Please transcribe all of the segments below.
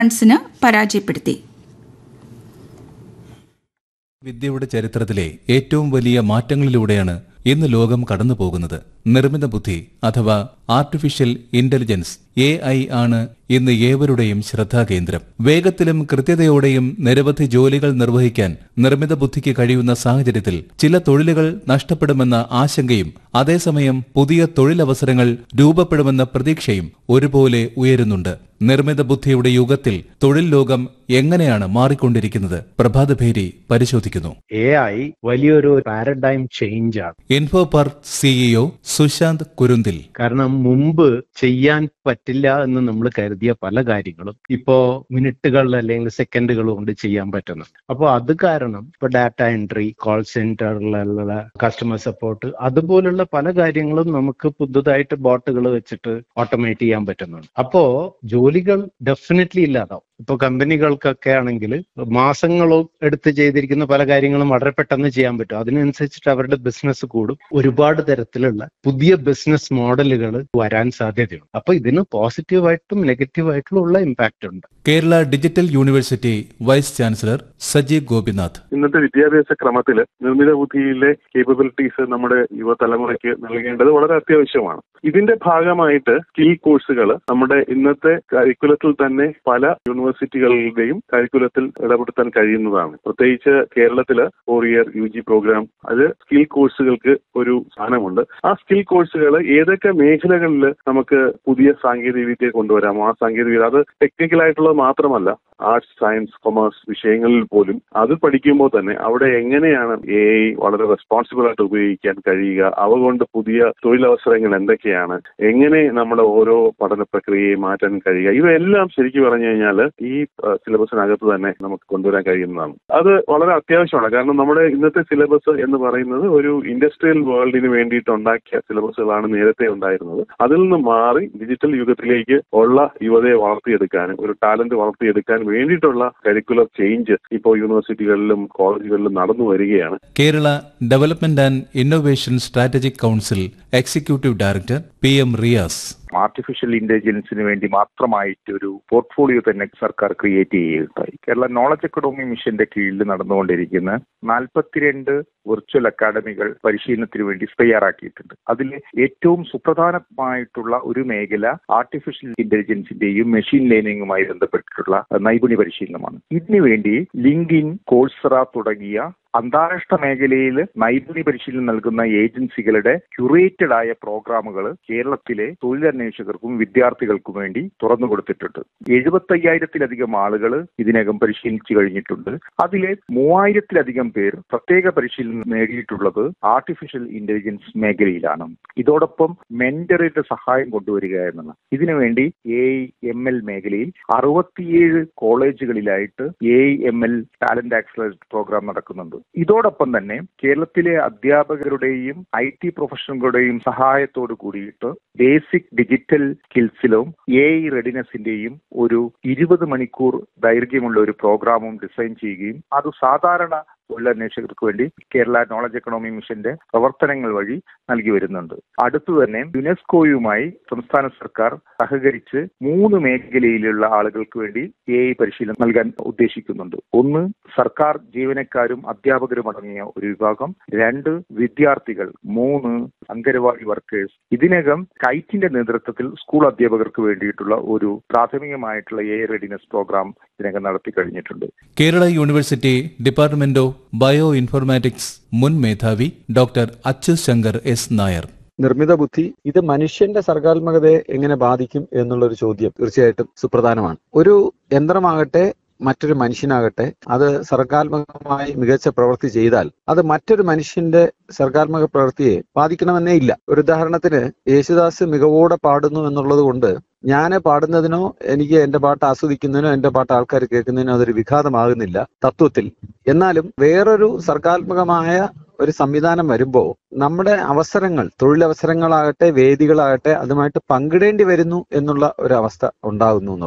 റൺസിന് പരാജയപ്പെടുത്തി വിദ്യയുടെ ചരിത്രത്തിലെ ഏറ്റവും വലിയ മാറ്റങ്ങളിലൂടെയാണ് ഇന്ന് ലോകം കടന്നു പോകുന്നത് നിർമ്മിത ബുദ്ധി അഥവാ ആർട്ടിഫിഷ്യൽ ഇന്റലിജൻസ് എ ഐ ആണ് ഇന്ന് ഏവരുടെയും ശ്രദ്ധാകേന്ദ്രം വേഗത്തിലും കൃത്യതയോടെയും നിരവധി ജോലികൾ നിർവഹിക്കാൻ നിർമ്മിത ബുദ്ധിക്ക് കഴിയുന്ന സാഹചര്യത്തിൽ ചില തൊഴിലുകൾ നഷ്ടപ്പെടുമെന്ന ആശങ്കയും അതേസമയം പുതിയ തൊഴിലവസരങ്ങൾ രൂപപ്പെടുമെന്ന പ്രതീക്ഷയും ഒരുപോലെ ഉയരുന്നുണ്ട് നിർമ്മിത ബുദ്ധിയുടെ യുഗത്തിൽ തൊഴിൽ ലോകം എങ്ങനെയാണ് മാറിക്കൊണ്ടിരിക്കുന്നത് പ്രഭാതഭേരി പരിശോധിക്കുന്നു എ ഐ വലിയൊരു പാരഡൈം ചേഞ്ച് ആണ് info park CEO Sushanth Kurunthil കാരണം മുമ്പ് ചെയ്യാൻ പറ്റില്ല എന്ന് നമ്മൾ കരുതിയ പല കാര്യങ്ങളും ഇപ്പോ മിനിറ്റുകൾ അല്ലെങ്കിൽ സെക്കൻഡുകൾ കൊണ്ട് ചെയ്യാൻ പറ്റുന്നു അപ്പോൾ അത് കാരണം ഇപ്പൊ ഡാറ്റ എൻട്രി കോൾ സെന്ററിലുള്ള കസ്റ്റമർ സപ്പോർട്ട് അതുപോലുള്ള പല കാര്യങ്ങളും നമുക്ക് പുതുതായിട്ട് ബോട്ടുകൾ വെച്ചിട്ട് ഓട്ടോമേറ്റ് ചെയ്യാൻ പറ്റുന്നുണ്ട് അപ്പോ ജോലികൾ ഡെഫിനറ്റ്ലി ഇല്ലാതാവും ഇപ്പൊ കമ്പനികൾക്കൊക്കെ ആണെങ്കിൽ മാസങ്ങളോ എടുത്ത് ചെയ്തിരിക്കുന്ന പല കാര്യങ്ങളും വളരെ പെട്ടെന്ന് ചെയ്യാൻ പറ്റും അതിനനുസരിച്ചിട്ട് അവരുടെ ബിസിനസ് കൂടും ഒരുപാട് തരത്തിലുള്ള പുതിയ ബിസിനസ് മോഡലുകൾ വരാൻ സാധ്യതയുണ്ട് അപ്പൊ ഇതിന് പോസിറ്റീവായിട്ടും നെഗറ്റീവായിട്ടും ഉള്ള ഇമ്പാക്റ്റ് ഉണ്ട് Kerala digital university vice chancellor Sajeev Gopinath ഇന്നത്തെ വിദ്യാഭ്യാസ ക്രമത്തിൽ നിർമ്മിത ബുദ്ധിയിലെ കേപ്പബിലിറ്റീസ് നമ്മുടെ യുവതലമുറയ്ക്ക് നൽകേണ്ടത് വളരെ അത്യാവശ്യമാണ് ഇതിന്റെ ഭാഗമായിട്ട് സ്കിൽ കോഴ്സുകൾ നമ്മുടെ ഇന്നത്തെ കരിക്കുലത്തിൽ തന്നെ പല യൂണിവേഴ്സിറ്റികളുടെയും കരിക്കുലത്തിൽ ഇടപെടുത്താൻ കഴിയുന്നതാണ് പ്രത്യേകിച്ച് കേരളത്തില് four year U G program അത് സ്കിൽ കോഴ്സുകൾക്ക് ഒരു സ്ഥാനമുണ്ട് ആ സ്കിൽ കോഴ്സുകൾ ഏതൊക്കെ മേഖലകളിൽ നമുക്ക് പുതിയ സാങ്കേതിക വിദ്യ കൊണ്ടുവരാമോ ആ സാങ്കേതിക വിദ്യ അത് ടെക്നിക്കൽ ആയിട്ടുള്ളത് മാത്രമല്ല ആർട്സ് സയൻസ് കൊമേഴ്സ് വിഷയങ്ങളിൽ പോലും അത് പഠിക്കുമ്പോൾ തന്നെ അവിടെ എങ്ങനെയാണ് എ ഐ വളരെ റെസ്പോൺസിബിൾ ആയിട്ട് ഉപയോഗിക്കാൻ കഴിയുക അവ കൊണ്ട് പുതിയ തൊഴിലവസരങ്ങൾ എന്തൊക്കെയാണ് എങ്ങനെ നമ്മുടെ ഓരോ പഠന പ്രക്രിയയെ മാറ്റാൻ കഴിയുക ഇവയെല്ലാം ശരിക്കും പറഞ്ഞു കഴിഞ്ഞാൽ ഈ സിലബസിനകത്ത് തന്നെ നമുക്ക് കൊണ്ടുവരാൻ കഴിയുന്നതാണ് അത് വളരെ അത്യാവശ്യമാണ് കാരണം നമ്മുടെ ഇന്നത്തെ സിലബസ് എന്ന് പറയുന്നത് ഒരു ഇൻഡസ്ട്രിയൽ വേൾഡിന് വേണ്ടിയിട്ട് ഉണ്ടാക്കിയ സിലബസുകളാണ് നേരത്തെ ഉണ്ടായിരുന്നത് അതിൽ നിന്ന് മാറി ഡിജിറ്റൽ യുഗത്തിലേക്ക് ഉള്ള യുവതയെ വളർത്തിയെടുക്കാനും ഒരു ടാലന്റ് വളർത്തിയെടുക്കാൻ വേണ്ടിയിട്ടുള്ള കരിക്കുലർ ചേഞ്ച് ഇപ്പോൾ യൂണിവേഴ്സിറ്റികളിലും കോളേജുകളിലും നടന്നു വരികയാണ് Kerala development and innovation strategic council executive director P M Riyas artificial ഇന്റലിജൻസിന് വേണ്ടി മാത്രമായിട്ട് ഒരു പോർട്ട്ഫോളിയോ തന്നെ സർക്കാർ ക്രിയേറ്റ് ചെയ്യുകയുണ്ടായി കേരള നോളജ് അക്കാഡമി മിഷന്റെ കീഴിൽ നടന്നുകൊണ്ടിരിക്കുന്ന നാൽപ്പത്തിരണ്ട് വിർച്വൽ അക്കാഡമികൾ പരിശീലനത്തിന് വേണ്ടി തയ്യാറാക്കിയിട്ടുണ്ട് അതിൽ ഏറ്റവും സുപ്രധാനമായിട്ടുള്ള ഒരു മേഖല ആർട്ടിഫിഷ്യൽ ഇന്റലിജൻസിന്റെയും മെഷീൻ ലേണിംഗുമായി ബന്ധപ്പെട്ടിട്ടുള്ള നൈപുണ്യ പരിശീലനമാണ് ഇതിനു വേണ്ടി ലിങ്കിൻ കോഴ്സറ തുടങ്ങിയ അന്താരാഷ്ട്ര മേഖലയിൽ നൈപുണ്യ പരിശീലനം നൽകുന്ന ഏജൻസികളുടെ ക്യൂറേറ്റഡ് ആയ പ്രോഗ്രാമുകൾ കേരളത്തിലെ തൊഴിലന്വേഷകർക്കും വിദ്യാർത്ഥികൾക്കും വേണ്ടി തുറന്നു കൊടുത്തിട്ടുണ്ട് എഴുപത്തയ്യായിരത്തിലധികം ആളുകൾ ഇതിനകം പരിശീലിച്ചു കഴിഞ്ഞിട്ടുണ്ട് അതിലെ മൂവായിരത്തിലധികം പേർ പ്രത്യേക പരിശീലനം നേടിയിട്ടുള്ളത് ആർട്ടിഫിഷ്യൽ ഇന്റലിജൻസ് മേഖലയിലാണ് ഇതോടൊപ്പം മെന്ററിന്റെ സഹായം കൊണ്ടുവരിക എന്നതാണ് ഇതിനുവേണ്ടി എ എം എൽ മേഖലയിൽ അറുപത്തിയേഴ് കോളേജുകളിലായിട്ട് A M L talent accelerate program നടക്കുന്നുണ്ട് ഇതോടൊപ്പം തന്നെ കേരളത്തിലെ അധ്യാപകരുടെയും ഐ ടി പ്രൊഫഷണലുകളുടെയും സഹായത്തോട് കൂടിയിട്ട് ബേസിക് ഡിജിറ്റൽ സ്കിൽസിലും എ ഐ റെഡിനെസിന്റെയും ഒരു ഇരുപത് മണിക്കൂർ ദൈർഘ്യമുള്ള ഒരു പ്രോഗ്രാമും ഡിസൈൻ ചെയ്യുകയും അത് സാധാരണ തൊഴിലന്വേഷകർക്ക് വേണ്ടി കേരള നോളജ് എക്കണോമി മിഷന്റെ പ്രവർത്തനങ്ങൾ വഴി നൽകി വരുന്നുണ്ട് അടുത്തു തന്നെ യുനെസ്കോയുമായി സംസ്ഥാന സർക്കാർ സഹകരിച്ച് മൂന്ന് മേഖലയിലുള്ള ആളുകൾക്ക് വേണ്ടി എ ഐ പരിശീലനം നൽകാൻ ഉദ്ദേശിക്കുന്നുണ്ട് ഒന്ന് സർക്കാർ ജീവനക്കാരും അധ്യാപകരും അടങ്ങിയ ഒരു വിഭാഗം രണ്ട് വിദ്യാർത്ഥികൾ മൂന്ന് അംഗനവാടി വർക്കേഴ്സ് ഇതിനകം കൈറ്റിന്റെ നേതൃത്വത്തിൽ സ്കൂൾ അധ്യാപകർക്ക് വേണ്ടിയിട്ടുള്ള ഒരു പ്രാഥമികമായിട്ടുള്ള എ റെഡിനെസ് പ്രോഗ്രാം ഇതിനകം നടത്തി കഴിഞ്ഞിട്ടുണ്ട് Kerala university department of bio informatics മുൻ മേധാവി ഡോക്ടർ അച്ചു ശങ്കർ എസ് നായർ നിർമ്മിത ബുദ്ധി ഇത് മനുഷ്യന്റെ സർഗാത്മകതയെ എങ്ങനെ ബാധിക്കും എന്നുള്ളൊരു ചോദ്യം തീർച്ചയായിട്ടും സുപ്രധാനമാണ് ഒരു യന്ത്രമാകട്ടെ മറ്റൊരു മനുഷ്യനാകട്ടെ അത് സർഗാത്മകമായി മികച്ച പ്രവൃത്തി ചെയ്താൽ അത് മറ്റൊരു മനുഷ്യന്റെ സർഗാത്മക പ്രവൃത്തിയെ ബാധിക്കണമെന്നേ ഇല്ല ഒരു ഉദാഹരണത്തിന് യേശുദാസ് മികവോടെ പാടുന്നു എന്നുള്ളത് കൊണ്ട് ഞാൻ പാടുന്നതിനോ എനിക്ക് എന്റെ പാട്ട് ആസ്വദിക്കുന്നതിനോ എന്റെ പാട്ട് ആൾക്കാർ കേൾക്കുന്നതിനോ അതൊരു വിഘാതമാകുന്നില്ല തത്വത്തിൽ എന്നാലും വേറൊരു സർഗാത്മകമായ ഒരു സംവിധാനം വരുമ്പോൾ നമ്മുടെ അവസരങ്ങൾ തൊഴിലവസരങ്ങളാകട്ടെ വേദികളാകട്ടെ അതുമായിട്ട് പങ്കിടേണ്ടി വരുന്നു എന്നുള്ള ഒരു അവസ്ഥ ഉണ്ടാകുന്നു എന്നുള്ളത്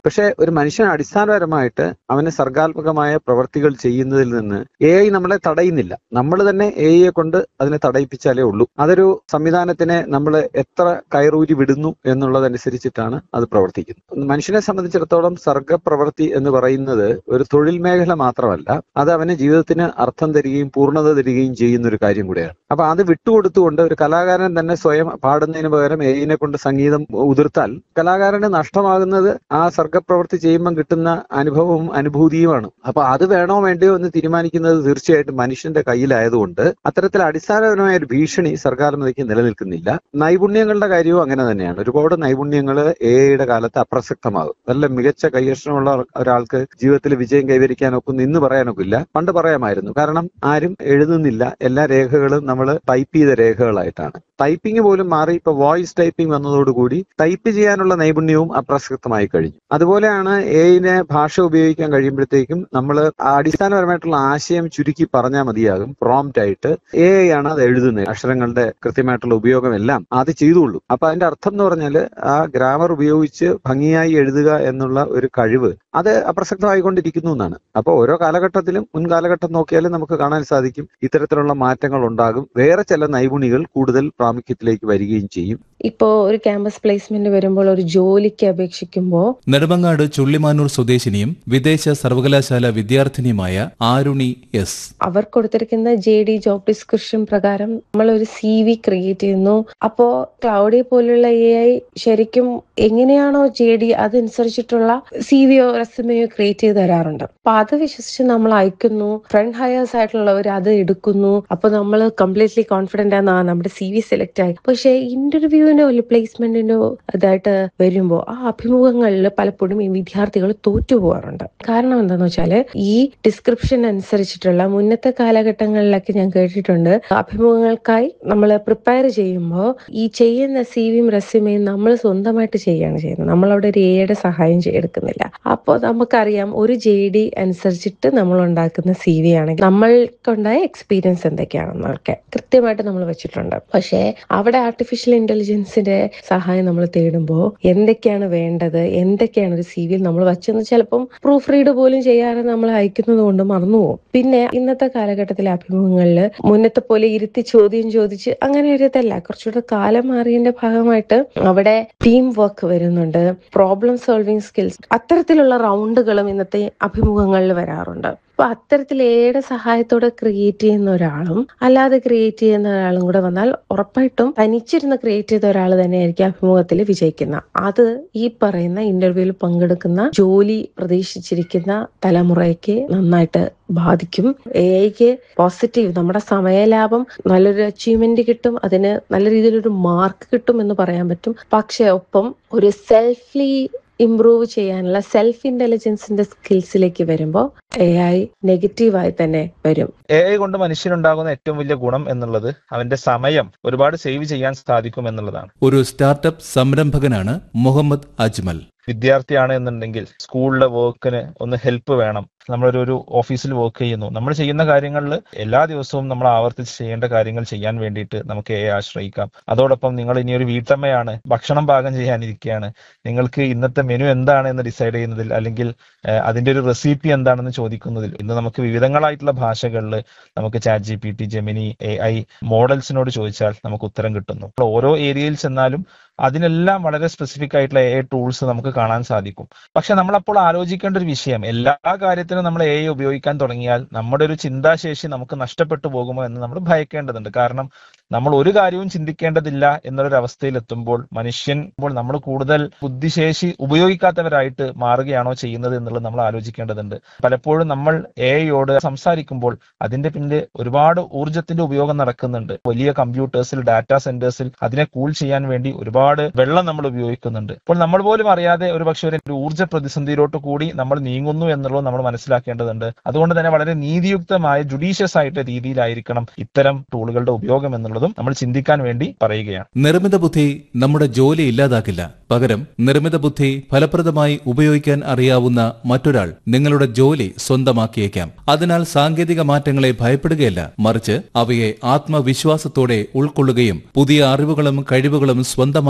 പക്ഷെ ഒരു മനുഷ്യൻ അടിസ്ഥാനപരമായിട്ട് അവന് സർഗാത്മകമായ പ്രവർത്തികൾ ചെയ്യുന്നതിൽ നിന്ന് എ ഐ നമ്മളെ തടയുന്നില്ല നമ്മൾ തന്നെ എ ഐയെ കൊണ്ട് അതിനെ തടയിപ്പിച്ചാലേ ഉള്ളൂ അതൊരു സംവിധാനത്തിനെ നമ്മൾ എത്ര കയറൂരി വിടുന്നു എന്നുള്ളതനുസരിച്ചിട്ടാണ് അത് പ്രവർത്തിക്കുന്നത് മനുഷ്യനെ സംബന്ധിച്ചിടത്തോളം സർഗപ്രവൃത്തി എന്ന് പറയുന്നത് ഒരു തൊഴിൽ മേഖല മാത്രമല്ല അത് അവന് ജീവിതത്തിന് അർത്ഥം തരികയും പൂർണ്ണത തരികയും ചെയ്യുന്ന ഒരു കാര്യം കൂടെയാണ് അപ്പൊ അത് വിട്ടുകൊടുത്തുകൊണ്ട് ഒരു കലാകാരൻ തന്നെ സ്വയം പാടുന്നതിന് പകരം എയിനെ കൊണ്ട് സംഗീതം ഉതിർത്താൽ കലാകാരന് നഷ്ടമാകുന്നത് ആ സർഗപ്രവൃത്തി ചെയ്യുമ്പോൾ കിട്ടുന്ന അനുഭവവും അനുഭൂതിയുമാണ് അപ്പൊ അത് വേണോ വേണ്ടയോ എന്ന് തീരുമാനിക്കുന്നത് തീർച്ചയായിട്ടും മനുഷ്യന്റെ കയ്യിലായതുകൊണ്ട് അത്തരത്തിൽ അടിസ്ഥാനപരമായ ഒരു ഭീഷണി സർഗാത്മകതയ്ക്ക് നിലനിൽക്കുന്നില്ല നൈപുണ്യങ്ങളുടെ കാര്യവും അങ്ങനെ തന്നെയാണ് ഒരുപാട് നൈപുണ്യങ്ങൾ എ ഐയുടെ കാലത്ത് അപ്രസക്തമാകും നല്ല മികച്ച കൈയക്ഷണമുള്ള ഒരാൾക്ക് ജീവിതത്തിൽ വിജയം കൈവരിക്കാനൊക്കെ ഇന്ന് പറയാനൊക്കില്ല പണ്ട് പറയാമായിരുന്നു കാരണം ആരും എഴുതുന്നില്ല എല്ലാ രേഖകളും നമ്മൾ ടൈപ്പ് ചെയ്ത രേഖകളായിട്ടാണ് ടൈപ്പിംഗ് പോലും മാറി ഇപ്പൊ വോയിസ് ടൈപ്പിംഗ് വന്നതോടുകൂടി ടൈപ്പ് ചെയ്യാനുള്ള നൈപുണ്യവും അപ്രസക്തമായി കഴിഞ്ഞു അതുപോലെയാണ് എയിനെ ഭാഷ ഉപയോഗിക്കാൻ കഴിയുമ്പോഴത്തേക്കും നമ്മൾ അടിസ്ഥാനപരമായിട്ടുള്ള ആശയം ചുരുക്കി പറഞ്ഞാൽ മതിയാകും പ്രോംപ്റ്റ് ആയിട്ട് എ ഐ ആണ് അത് എഴുതുന്നത് അക്ഷരങ്ങളുടെ കൃത്യമായിട്ടുള്ള ഉപയോഗം എല്ലാം അത് ചെയ്തുള്ളൂ അപ്പൊ അതിന്റെ അർത്ഥം എന്ന് പറഞ്ഞാൽ ആ ഗ്രാമർ ഉപയോഗിച്ച് ഭംഗിയായി എഴുതുക എന്നുള്ള ഒരു കഴിവ് അത് അപ്രസക്തമായിക്കൊണ്ടിരിക്കുന്നു എന്നാണ് അപ്പോൾ ഓരോ കാലഘട്ടത്തിലും മുൻ കാലഘട്ടം നോക്കിയാലും നമുക്ക് കാണാൻ സാധിക്കും ഇത്തരത്തിലുള്ള മാറ്റങ്ങൾ ഉണ്ടാകും വേറെ ചില നൈപുണികൾ കൂടുതൽ പ്രാമുഖ്യത്തിലേക്ക് വരികയും ചെയ്യും ഇപ്പോ ഒരു ക്യാമ്പസ് പ്ലേസ്മെന്റ് വരുമ്പോൾ ഒരു ജോലിക്ക് അപേക്ഷിക്കുമ്പോൾ നെടുമങ്ങാട് ചുള്ളിമാനൂർ സ്വദേശിനിയും വിദേശ സർവകലാശാല വിദ്യാർത്ഥിനിയുമായ ആരുണി എസ് അവർ കൊടുത്തിരിക്കുന്ന ജെ ഡി ജോബ് ഡിസ്ക്രിപ്ഷൻ പ്രകാരം നമ്മൾ ഒരു സി വി ക്രിയേറ്റ് ചെയ്യുന്നു അപ്പോ ക്ലൗഡി പോലുള്ള എ ഐ ശരിക്കും എങ്ങനെയാണോ ജെ ഡി അതനുസരിച്ചിട്ടുള്ള സി വിയോ റെസ്യൂമെയോ ക്രിയേറ്റ് ചെയ്ത് തരാറുണ്ട് അപ്പൊ അത് വിശ്വസിച്ച് നമ്മൾ അയക്കുന്നു ഫ്രണ്ട് ഹയേഴ്സ് ആയിട്ടുള്ളവർ അത് എടുക്കുന്നു അപ്പൊ നമ്മൾ കംപ്ലീറ്റ്ലി കോൺഫിഡന്റ് ആണ് ആ നമ്മുടെ സി വി സെലക്ട് ആയി പക്ഷേ ഇന്റർവ്യൂവിനോ അല്ലെ പ്ലേസ്മെന്റിനോ ഇതായിട്ട് വരുമ്പോൾ ആ അഭിമുഖങ്ങളിൽ പലപ്പോഴും ഈ വിദ്യാർത്ഥികൾ തോറ്റുപോകാറുണ്ട് കാരണം എന്താന്ന് വെച്ചാല് ഈ ഡിസ്ക്രിപ്ഷൻ അനുസരിച്ചിട്ടുള്ള മുന്നത്തെ കാലഘട്ടങ്ങളിലൊക്കെ ഞാൻ കേട്ടിട്ടുണ്ട് അഭിമുഖങ്ങൾക്കായി നമ്മൾ പ്രിപ്പയർ ചെയ്യുമ്പോൾ ഈ ചെയ്യുന്ന സി വിയും റെസ്യൂമെയും നമ്മൾ സ്വന്തമായിട്ട് ചെയ്യുകയാണ് ചെയ്യുന്നത് നമ്മൾ അവിടെ ഒരു എയുടെ സഹായം ചെയ്യ- എടുക്കുന്നില്ല അപ്പോൾ നമുക്കറിയാം ഒരു ജെ ഡി അനുസരിച്ചിട്ട് നമ്മൾ ഉണ്ടാക്കുന്ന സി വി ആണെങ്കിൽ നമ്മൾക്കുണ്ടായ എക്സ്പീരിയൻസ് എന്തൊക്കെയാണെന്നൊക്കെ കൃത്യമായിട്ട് നമ്മൾ വെച്ചിട്ടുണ്ട് പക്ഷേ അവിടെ ആർട്ടിഫിഷ്യൽ ഇന്റലിജൻസിന്റെ സഹായം നമ്മൾ തേടുമ്പോൾ എന്തൊക്കെയാണ് വേണ്ടത് എന്തൊക്കെയാണ് ഒരു സി വിയിൽ നമ്മൾ വച്ചെന്ന് ചിലപ്പം പ്രൂഫ് റീഡ് പോലും ചെയ്യാതെ നമ്മൾ അയക്കുന്നത് കൊണ്ട് മറന്നുപോകും പിന്നെ ഇന്നത്തെ കാലഘട്ടത്തിലെ അഭിമുഖങ്ങളിൽ മുന്നത്തെ പോലെ ഇരുത്തി ചോദ്യം ചോദിച്ച് അങ്ങനെ ഒരു ഇതല്ല കുറച്ചുകൂടെ കാലം മാറിയതിന്റെ ഭാഗമായിട്ട് അവിടെ ടീം വർക്ക് വരുന്നുണ്ട് പ്രോബ്ലം സോൾവിങ് സ്കിൽസ് അത്തരത്തിലുള്ള റൗണ്ടുകളും ഇന്നത്തെ അഭിമുഖങ്ങളിൽ വരാറുണ്ട് അപ്പൊ അത്തരത്തിൽ ഏടെ സഹായത്തോടെ ക്രിയേറ്റ് ചെയ്യുന്ന ഒരാളും അല്ലാതെ ക്രിയേറ്റ് ചെയ്യുന്ന ഒരാളും കൂടെ വന്നാൽ ഉറപ്പായിട്ടും തനിച്ചിരുന്ന് ക്രിയേറ്റ് ചെയ്ത ഒരാൾ തന്നെയായിരിക്കും അഭിമുഖത്തിൽ വിജയിക്കുന്ന അത് ഈ പറയുന്ന ഇന്റർവ്യൂവിൽ പങ്കെടുക്കുന്ന ജോലി പ്രതീക്ഷിച്ചിരിക്കുന്ന തലമുറയ്ക്ക് നന്നായിട്ട് ബാധിക്കും എ ഐക്ക് പോസിറ്റീവ് നമ്മുടെ സമയലാഭം നല്ലൊരു അച്ചീവ്മെന്റ് കിട്ടും അതിന് നല്ല രീതിയിലൊരു മാർക്ക് കിട്ടും എന്ന് പറയാൻ പറ്റും പക്ഷെ ഒപ്പം ഒരു സെൽഫ്ലി ഇംപ്രൂവ് ചെയ്യാനുള്ള സെൽഫ് ഇന്റലിജൻസിന്റെ സ്കിൽസിലേക്ക് വരുമ്പോൾ എ ഐ നെഗറ്റീവായി തന്നെ വരും എ ഐ കൊണ്ട് മനുഷ്യനുണ്ടാകുന്ന ഏറ്റവും വലിയ ഗുണം എന്നുള്ളത് അവന്റെ സമയം ഒരുപാട് സേവ് ചെയ്യാൻ സാധിക്കും എന്നുള്ളതാണ് ഒരു സ്റ്റാർട്ടപ്പ് സംരംഭകനാണ് മുഹമ്മദ് അജ്മൽ വിദ്യാർത്ഥിയാണ് എന്നുണ്ടെങ്കിൽ സ്കൂളിലെ വർക്കിന് ഒന്ന് ഹെൽപ്പ് വേണം നമ്മളൊരു ഒരു ഓഫീസിൽ വർക്ക് ചെയ്യുന്നു നമ്മൾ ചെയ്യുന്ന കാര്യങ്ങളിൽ എല്ലാ ദിവസവും നമ്മൾ ആവർത്തിച്ച് ചെയ്യേണ്ട കാര്യങ്ങൾ ചെയ്യാൻ വേണ്ടിയിട്ട് നമുക്ക് എ ആശ്രയിക്കാം അതോടൊപ്പം നിങ്ങൾ ഇനി ഒരു വീട്ടമ്മയാണ് ഭക്ഷണം പാകം ചെയ്യാനിരിക്കുകയാണ് നിങ്ങൾക്ക് ഇന്നത്തെ മെനു എന്താണ് എന്ന് ഡിസൈഡ് ചെയ്യുന്നതിൽ അല്ലെങ്കിൽ ഏഹ്, അതിന്റെ ഒരു റെസിപ്പി എന്താണെന്ന് ചോദിക്കുന്നതിൽ ഇന്ന് നമുക്ക് വിവിധങ്ങളായിട്ടുള്ള ഭാഷകളിൽ നമുക്ക് chat G P T Gemini A I മോഡൽസിനോട് ചോദിച്ചാൽ നമുക്ക് ഉത്തരം കിട്ടുന്നു അപ്പോൾ ഓരോ ഏരിയയിൽ ചെന്നാലും അതിനെല്ലാം വളരെ സ്പെസിഫിക് ആയിട്ടുള്ള എ ടൂൾസ് നമുക്ക് കാണാൻ സാധിക്കും പക്ഷെ നമ്മൾ അപ്പോൾ ആലോചിക്കേണ്ട ഒരു വിഷയം എല്ലാ കാര്യത്തിനും നമ്മൾ എ ഉപയോഗിക്കാൻ തുടങ്ങിയാൽ നമ്മുടെ ഒരു ചിന്താശേഷി നമുക്ക് നഷ്ടപ്പെട്ടു പോകുമോ എന്ന് നമ്മൾ ഭയക്കേണ്ടതുണ്ട് കാരണം നമ്മൾ ഒരു കാര്യവും ചിന്തിക്കേണ്ടതില്ല എന്നുള്ളൊരു അവസ്ഥയിൽ എത്തുമ്പോൾ മനുഷ്യൻ ഇപ്പോൾ നമ്മൾ കൂടുതൽ ബുദ്ധിശേഷി ഉപയോഗിക്കാത്തവരായിട്ട് മാറുകയാണോ ചെയ്യുന്നത് എന്നുള്ളത് നമ്മൾ ആലോചിക്കേണ്ടതുണ്ട് പലപ്പോഴും നമ്മൾ എയോട് സംസാരിക്കുമ്പോൾ അതിന്റെ പിന്നിൽ ഒരുപാട് ഊർജത്തിന്റെ ഉപയോഗം നടക്കുന്നുണ്ട് വലിയ കമ്പ്യൂട്ടേഴ്സിൽ ഡാറ്റാ സെന്റേഴ്സിൽ അതിനെ കൂൾ ചെയ്യാൻ വേണ്ടി ഒരുപാട് വെള്ളം നമ്മൾ ഉപയോഗിക്കുന്നുണ്ട് അപ്പോൾ നമ്മൾ പോലും അറിയാതെ ഒരു പക്ഷേ ഒരു ഊർജ്ജ പ്രതിസന്ധിയിലോട്ട് കൂടി നമ്മൾ നീങ്ങുന്നു എന്നുള്ളത് നമ്മൾ മനസ്സിലാക്കേണ്ടതുണ്ട് അതുകൊണ്ട് തന്നെ വളരെ നീതിയുക്തമായ ജുഡീഷ്യസ് ആയിട്ട് രീതിയിലായിരിക്കണം ഇത്തരം ടൂളുകളുടെ ഉപയോഗം എന്നുള്ളതും നമ്മൾ ചിന്തിക്കാൻ വേണ്ടി പറയുകയാണ് നിർമ്മിത ബുദ്ധി നമ്മുടെ ജോലി ഇല്ലാതാക്കില്ല പകരം നിർമ്മിത ബുദ്ധി ഫലപ്രദമായി ഉപയോഗിക്കാൻ അറിയാവുന്ന മറ്റൊരാൾ നിങ്ങളുടെ ജോലി സ്വന്തമാക്കിയേക്കാം അതിനാൽ സാങ്കേതിക മാറ്റങ്ങളെ ഭയപ്പെടുകയല്ല മറിച്ച് അവയെ ആത്മവിശ്വാസത്തോടെ ഉൾക്കൊള്ളുകയും പുതിയ അറിവുകളും കഴിവുകളും സ്വന്തമാക്കുക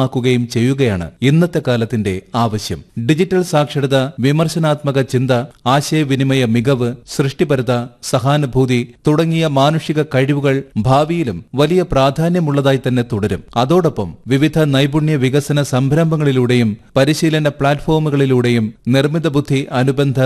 സാധ്യമാക്കുകയും ചെയ്യുകയാണ് ഇന്നത്തെ കാലത്തിന്റെ ആവശ്യം ഡിജിറ്റൽ സാക്ഷരത വിമർശനാത്മക ചിന്ത ആശയവിനിമയ മികവ് സൃഷ്ടിപരത സഹാനുഭൂതി തുടങ്ങിയ മാനുഷിക കഴിവുകൾ ഭാവിയിലും വലിയ പ്രാധാന്യമുള്ളതായി തന്നെ തുടരും അതോടൊപ്പം വിവിധ നൈപുണ്യ വികസന സംരംഭങ്ങളിലൂടെയും പരിശീലന പ്ലാറ്റ്ഫോമുകളിലൂടെയും നിർമ്മിത ബുദ്ധി അനുബന്ധ